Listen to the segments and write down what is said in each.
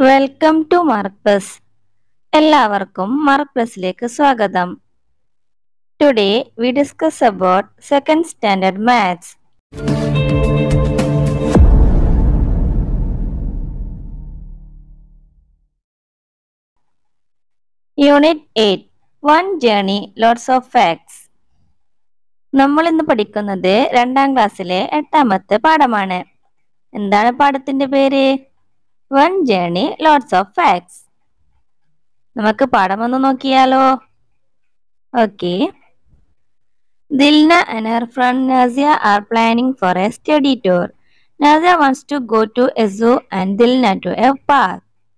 Welcome to Mark Plus എല്ലാവർക്കും Mark പ്ലസിലേക്ക് സ്വാഗതം today we discuss about second standard maths unit eight one journey lots of facts നമ്മൾ ഇന്ന് പഠിക്കുന്നത് രണ്ടാം ക്ലാസ്സിലെ എട്ടാമത്തെ പാഠമാണ് എന്താണ് പാഠത്തിന്റെ പേര് one journey lots of facts നമുക്ക് പാഠം ഒന്ന് നോക്കിയാലോ okay Dilna and her friend Nazia are planning for a study tour. Nazia wants to go to a zoo and Dilna to a park.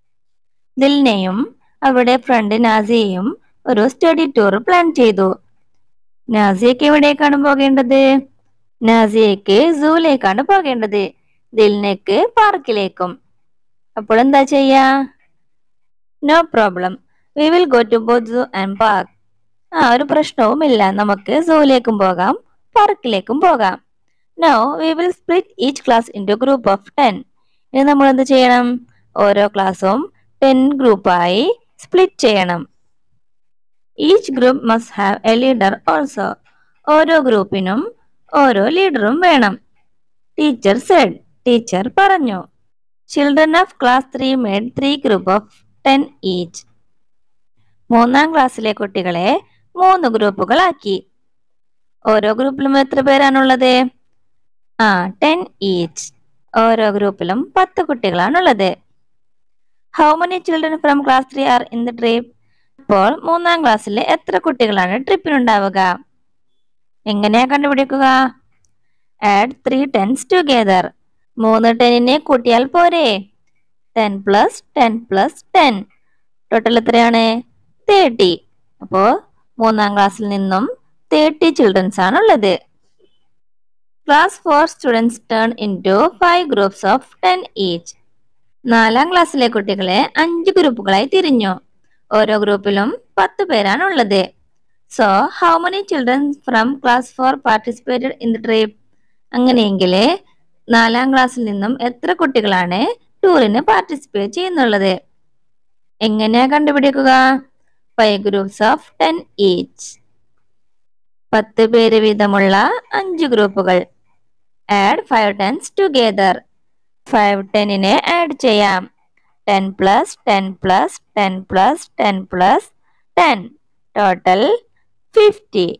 ദിൽനയും അവരുടെ ഫ്രണ്ട് നാസിയയും ഒരു സ്റ്റഡി ടൂർ പ്ലാൻ ചെയ്തു നാസിയക്ക് എവിടേക്കാണ് പോകേണ്ടത് നാസിയക്ക് സൂയിലേക്കാണ് പോകേണ്ടത് ദിൽനക്ക് പാർക്കിലേക്കും അപ്പോൾ എന്താ ചെയ്യാ no problem we will go to both zoo and park ആ ഒരു പ്രശ്നവുമില്ല നമുക്ക് സൂയിലേക്കും പോകാം പാർക്കിലേക്കും പോകാം no we will split each class into group of ten ഇനി നമ്മൾ എന്ത് ചെയ്യണം ഓരോ ക്ലാസ്സും ടെൻ ഗ്രൂപ്പായി സ്പ്ലിറ്റ് ചെയ്യണം each group must have a leader also ഓരോ ഗ്രൂപ്പിനും ഓരോ ലീഡറും വേണം ടീച്ചർ സെഡ് ടീച്ചർ പറഞ്ഞു children of class three made three group of ten each മൂന്നാം ക്ലാസ്സിലെ കുട്ടികളെ മൂന്ന് ഗ്രൂപ്പുകളാക്കി ഓരോ ഗ്രൂപ്പിലും എത്ര പേരാണുള്ളത് ആ ടെൻ ഈച്ച് ഓരോ ഗ്രൂപ്പിലും പത്ത് കുട്ടികളാണുള്ളത് how many children from class three are in the trip ഇപ്പോൾ മൂന്നാം ക്ലാസ്സിലെ എത്ര കുട്ടികളാണ് ട്രിപ്പിനുണ്ടാവുക എങ്ങനെയാ കണ്ടുപിടിക്കുക ആഡ് ത്രീ ടെൻസ് ടുഗെദർ മൂന്ന് ടെന്നിനെ കൂട്ടിയാൽ പോരെ ten plus ten plus ten total എത്രയാണ് തേർട്ടി അപ്പോ മൂന്നാം ക്ലാസ്സിൽ നിന്നും തേർട്ടി ചിൽഡ്രൻസ് ആണ് ഉള്ളത് class four students turn into five groups of ten each നാലാം ക്ലാസ്സിലെ കുട്ടികളെ അഞ്ച് ഗ്രൂപ്പുകളായി തിരിഞ്ഞു ഓരോ ഗ്രൂപ്പിലും പത്ത് പേരാണ് ഉള്ളത് so how many children from class four participated in the trip അങ്ങനെയെങ്കിൽ നാലാം ക്ലാസ്സിൽ നിന്നും എത്ര കുട്ടികളാണ് ടൂറിന് പാർട്ടിസിപ്പേറ്റ് ചെയ്യുന്നുള്ളത് എങ്ങനെയാ കണ്ടുപിടിക്കുക five groups of ten each പത്ത് പേര് വീതമുള്ള അഞ്ച് ഗ്രൂപ്പുകൾ add five tens together five ടെന്നിനെ ആഡ് ചെയ്യാം ten plus ten plus ten plus ten plus ten total fifty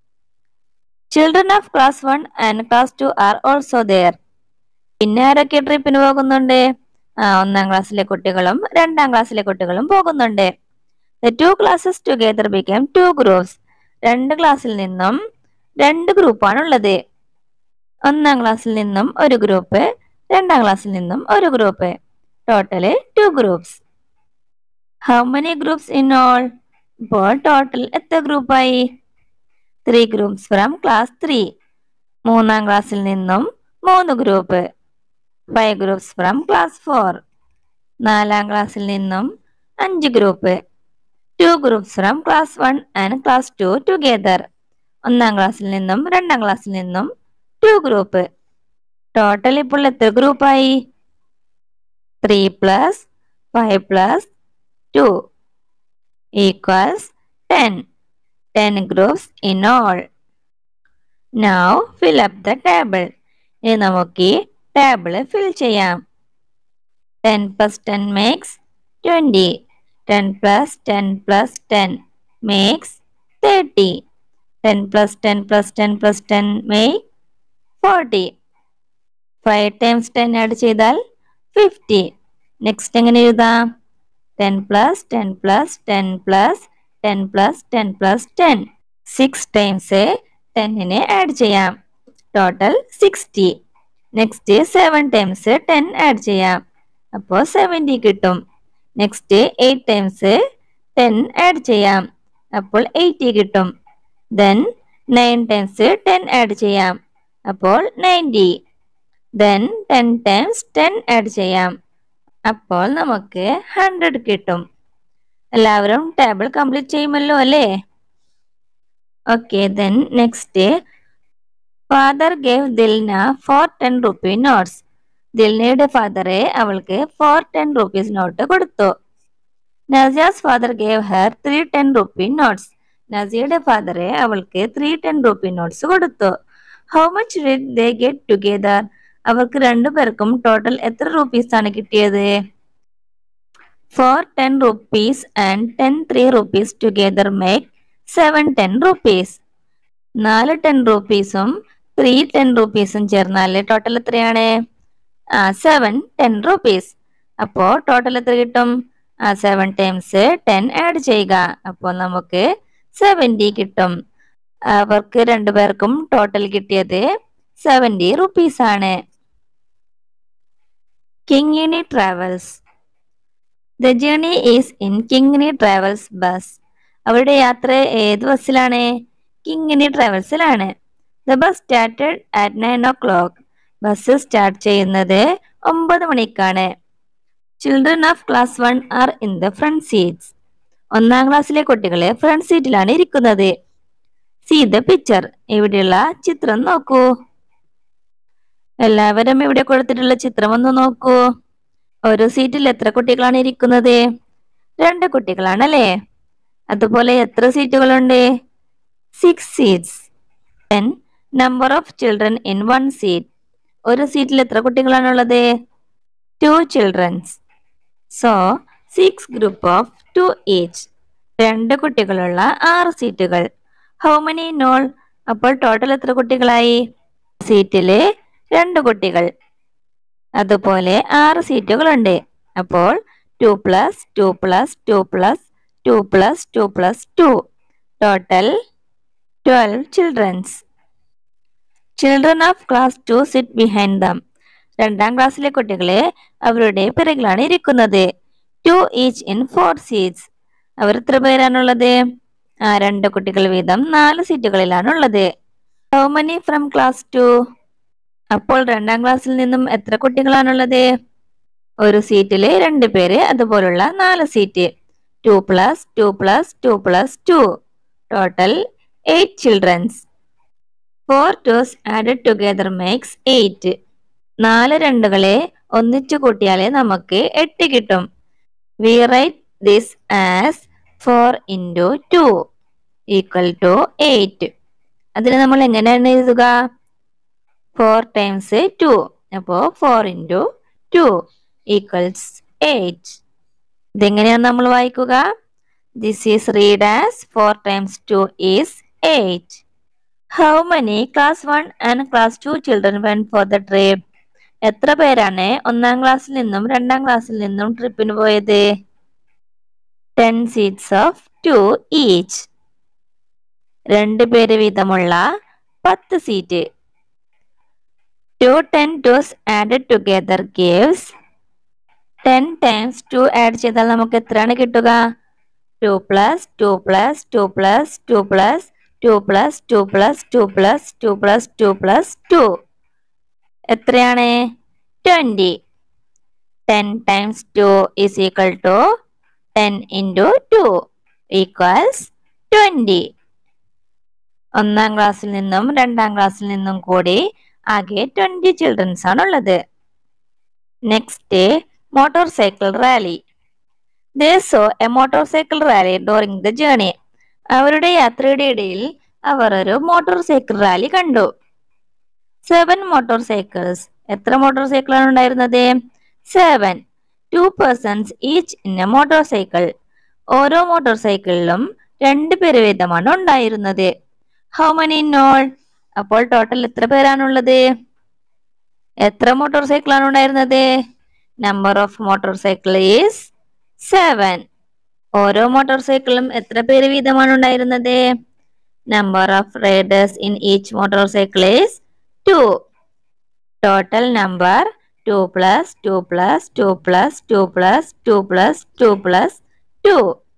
children of class one and class two are also there പിന്നെ ആരൊക്കെ ട്രിപ്പിന് പോകുന്നുണ്ട് ആ ഒന്നാം ക്ലാസ്സിലെ കുട്ടികളും രണ്ടാം ക്ലാസ്സിലെ കുട്ടികളും പോകുന്നുണ്ട് the two classes together become two groups രണ്ട് ക്ലാസ്സിൽ നിന്നും രണ്ട് ഗ്രൂപ്പാണുള്ളത് ഒന്നാം ക്ലാസ്സിൽ നിന്നും ഒരു ഗ്രൂപ്പ് രണ്ടാം ക്ലാസ്സിൽ നിന്നും ഒരു group total two groups how many groups in all ഇപ്പോൾ ടോട്ടൽ എത്ര ഗ്രൂപ്പായി three groups from class three മൂന്നാം ക്ലാസ്സിൽ നിന്നും മൂന്ന് group five groups from class four നാലാം ക്ലാസ്സിൽ നിന്നും അഞ്ച് group two groups from class one and class two together ഒന്നാം ക്ലാസ്സിൽ നിന്നും രണ്ടാം ക്ലാസ്സിൽ നിന്നും ടു ഗ്രൂപ്പ് ടോട്ടൽ ഇപ്പോൾ എത്ര ഗ്രൂപ്പായി three plus five plus two equals ten ten groups in all now fill up the table ഇനി നമുക്ക് ഈ ടേബിൾ ഫിൽ ചെയ്യാം ten plus ten makes twenty ten plus ten plus ten makes thirty ten plus ten plus ten plus ten make forty five times ten add ചെയ്താൽ fifty next എങ്ങനെ എഴുതാം ten plus ten plus ten plus ten plus ten plus ten six times ടെന്നിനെ add ചെയ്യാം total sixty next seven times ten add ചെയ്യാം അപ്പോൾ seventy കിട്ടും next eight times ten add ചെയ്യാം അപ്പോൾ eighty കിട്ടും then nine times ten add ചെയ്യാം അപ്പോൾ ninety then ten times ten add ചെയ്യാം അപ്പോൾ നമുക്ക് ഹൺഡ്രഡ് കിട്ടും എല്ലാവരും ടേബിൾ കംപ്ലീറ്റ് ചെയ്യുമല്ലോ അല്ലേ okay then next father gave Dilna four ten rupee notes ദിൽനയുടെ ഫാദറെ അവൾക്ക് ഫോർ ടെൻ റുപ്പീസ് നോട്ട് കൊടുത്തു Nasiya's father gave her three ten rupee notes നസിയുടെ ഫാദറെ അവൾക്ക് ത്രീ ടെൻ റുപ്പി നോട്ട്സ് കൊടുത്തു how much did they get together അവർക്ക് രണ്ടുപേർക്കും ടോട്ടൽ എത്ര റുപ്പീസ് ആണ് കിട്ടിയത് four ten rupees and ten three rupees together make seven ten rupees നാല് ടെൻ റുപ്പീസും ത്രീ ടെൻ റുപ്പീസും ചേർന്നാൽ ടോട്ടൽ എത്രയാണ് ആ സെവൻ ടെൻ റുപ്പീസ് അപ്പോ ടോട്ടൽ എത്ര കിട്ടും ആ സെവൻ ടൈംസ് ടെൻ ആഡ് ചെയ്യുക അപ്പോൾ നമുക്ക് സെവൻറ്റി കിട്ടും അവർക്ക് രണ്ടുപേർക്കും ടോട്ടൽ കിട്ടിയത് സെവൻറ്റി റുപ്പീസ് ആണ് Kingini travels the journey is in Kingini travels bus അവരുടെ യാത്ര ഏത് ബസ്സിലാണ് കിങ്ങിണി ട്രാവൽസിലാണ് the bus started at nine o'clock bus start ചെയ്യുന്നത് ഒമ്പത് മണിക്കാണ് children of class one are in the front seats ഒന്നാം ക്ലാസ്സിലെ കുട്ടികളെ ഫ്രണ്ട് സീറ്റിലാണ് ഇരിക്കുന്നത് സീ ദ പിക്ചർ ഇവിടെയുള്ള ചിത്രം നോക്കൂ എല്ലാവരും ഇവിടെ കൊടുത്തിട്ടുള്ള ചിത്രം ഒന്ന് നോക്കൂ ഓരോ സീറ്റിൽ എത്ര കുട്ടികളാണ് ഇരിക്കുന്നത് രണ്ട് കുട്ടികളാണ് അല്ലേ അതുപോലെ എത്ര സീറ്റുകളുണ്ട് six seats ten number of children in one seat ഒരു സീറ്റിൽ എത്ര കുട്ടികളാണുള്ളത് two childrens so six group of two each രണ്ട് കുട്ടികളുള്ള ആറ് സീറ്റുകൾ ഹൗ മെനി നോൾ അപ്പോൾ ടോട്ടൽ എത്ര കുട്ടികളായി സീറ്റില് രണ്ട് കുട്ടികൾ അതുപോലെ ആറ് സീറ്റുകളുണ്ട് അപ്പോൾ two plus two plus two plus two plus two plus two total twelve childrens children of class two sit behind them രണ്ടാം ക്ലാസ്സിലെ കുട്ടികളെ അവരുടെ പിറകിലാണ് ഇരിക്കുന്നത് two each in four seats അവർ എത്ര പേരാണുള്ളത് ആ രണ്ട് കുട്ടികൾ വീതം നാല് സീറ്റുകളിലാണുള്ളത് how many from class two അപ്പോൾ രണ്ടാം ക്ലാസ്സിൽ നിന്നും എത്ര കുട്ടികളാണുള്ളത് ഒരു സീറ്റില് രണ്ട് പേര് അതുപോലുള്ള നാല് seat two plus two plus two plus two total eight childrens four twos added together makes eight നാല് രണ്ടുകളെ ഒന്നിച്ചു കൂട്ടിയാലേ നമുക്ക് എട്ട് കിട്ടും we write this as four into two equal to eight അതിന് നമ്മൾ എങ്ങനെയാണ് എഴുതുക ഫോർ ടൈംസ് ടു അപ്പോൾ four into two equals eight ഇതെങ്ങനെയാണ് നമ്മൾ വായിക്കുക this is read as four times two is eight how many class one and class to children went for the trip എത്ര പേരാണ് ഒന്നാം ക്ലാസ്സിൽ നിന്നും രണ്ടാം ക്ലാസ്സിൽ നിന്നും ട്രിപ്പിന് പോയത് ten seats of two each രണ്ട് പേര് വീതമുള്ള പത്ത് seat two ten twos added together gives ten times two add ചെയ്താൽ നമുക്ക് എത്രയാണ് കിട്ടുക two plus two plus two plus two plus two plus two plus two plus two plus two plus two എത്രയാണ് twenty ten times two is equal to ten into two equals twenty ഒന്നാം ക്ലാസ്സിൽ നിന്നും രണ്ടാം ക്ലാസ്സിൽ നിന്നും കൂടി ആകെ twenty children's ആണുള്ളത് next motor cycle rally they saw a motor cycle rally during the journey അവരുടെ യാത്രയുടെ ഇടയിൽ അവർ ഒരു മോട്ടോർ സൈക്കിൾ റാലി കണ്ടു സെവൻ മോട്ടോർ സൈക്കിൾസ് എത്ര മോട്ടോർ സൈക്കിളാണ് ഉണ്ടായിരുന്നത് seven two persons each in a motor cycle ഓരോ മോട്ടോർ സൈക്കിളിലും രണ്ട് പേര് വീതമാണ് ഉണ്ടായിരുന്നത് ഹൗ മനി നോൾ അപ്പോൾ ടോട്ടൽ എത്ര പേരാണുള്ളത് എത്ര മോട്ടോർ സൈക്കിളാണ് ഉണ്ടായിരുന്നത് number of motor cycle is seven ഓരോ മോട്ടോർ സൈക്കിളും എത്ര പേര് വീതമാണ് ഉണ്ടായിരുന്നത് number of riders in each motor cycle is two total number two plus two plus two plus two plus two plus two plus two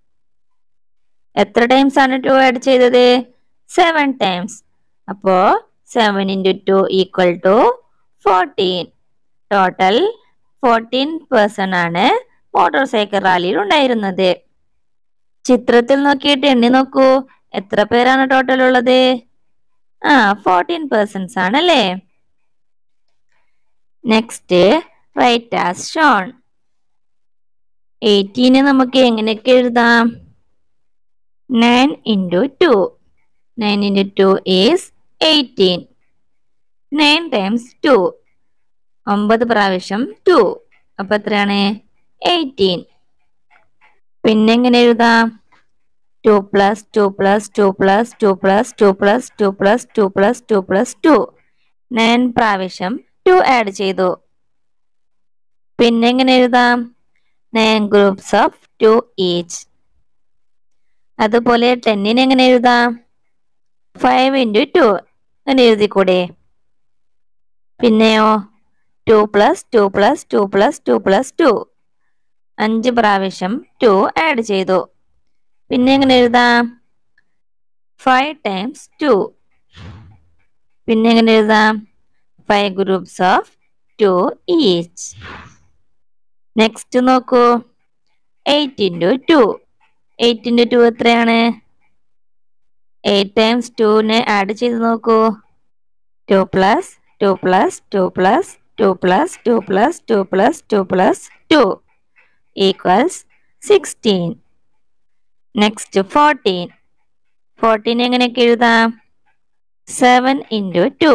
എത്ര times ആണ് two add ചെയ്തത് seven times അപ്പോ seven into two equal to fourteen total fourteen person ആണ് motor cycle റാലിയിൽ ഉണ്ടായിരുന്നത് ചിത്രത്തിൽ നോക്കിയിട്ട് എണ്ണി നോക്കൂ എത്ര പേരാണ് ടോട്ടൽ ഉള്ളത് ആ ഫോർട്ടീൻ പേഴ്സൺസ് ആണല്ലേ നെക്സ്റ്റ് റൈറ്റ് ആസ് ഷോൺ എയ്റ്റീനെ നമുക്ക് എങ്ങനെയൊക്കെ എഴുതാം nine into two nine into two is eighteen nine times two ഒമ്പത് പ്രാവശ്യം ടു അപ്പൊ എത്രയാണ് എയ്റ്റീൻ പിന്നെ എങ്ങനെ എഴുതാം two plus two plus two plus two plus two plus two plus two plus two plus two നയൻ പ്രാവശ്യം ടു ആഡ് ചെയ്തു പിന്നെ എങ്ങനെ എഴുതാം nine groups of two each അതുപോലെ ടെന്നിന് എങ്ങനെ എഴുതാം ഫൈവ് ഇൻറ്റു ടു അങ്ങനെ എഴുതിക്കൂടെ പിന്നെയോ two plus two plus two plus two plus two അഞ്ച് പ്രാവശ്യം ടു ആഡ് ചെയ്തു പിന്നെ എങ്ങനെ എഴുതാം ഫൈവ് ടൈംസ് ടു പിന്നെ എങ്ങനെ എഴുതാം five groups of two each next നോക്കൂ eight into two eight into two എത്രയാണ് എയ്റ്റ് ടൈംസ് ടുവിനെ ആഡ് ചെയ്ത് നോക്കൂ two plus two plus two plus two plus two plus two plus two plus two equals sixteen next fourteen fourteen എങ്ങനെയൊക്കെ എഴുതാം seven into two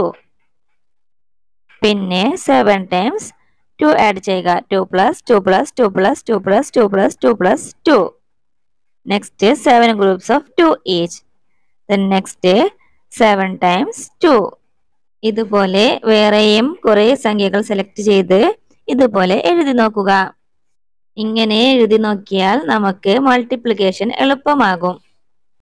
പിന്നെ seven times two add ചെയ്യുക two plus two plus two plus two plus two plus two plus two next seven groups of two each then next seven times two ഇതുപോലെ വേറെയും കുറെ സംഖ്യകൾ select ചെയ്ത് ഇതുപോലെ എഴുതി നോക്കുക ഇങ്ങനെ എഴുതി നോക്കിയാൽ നമുക്ക് മൾട്ടിപ്ലിക്കേഷൻ എളുപ്പമാകും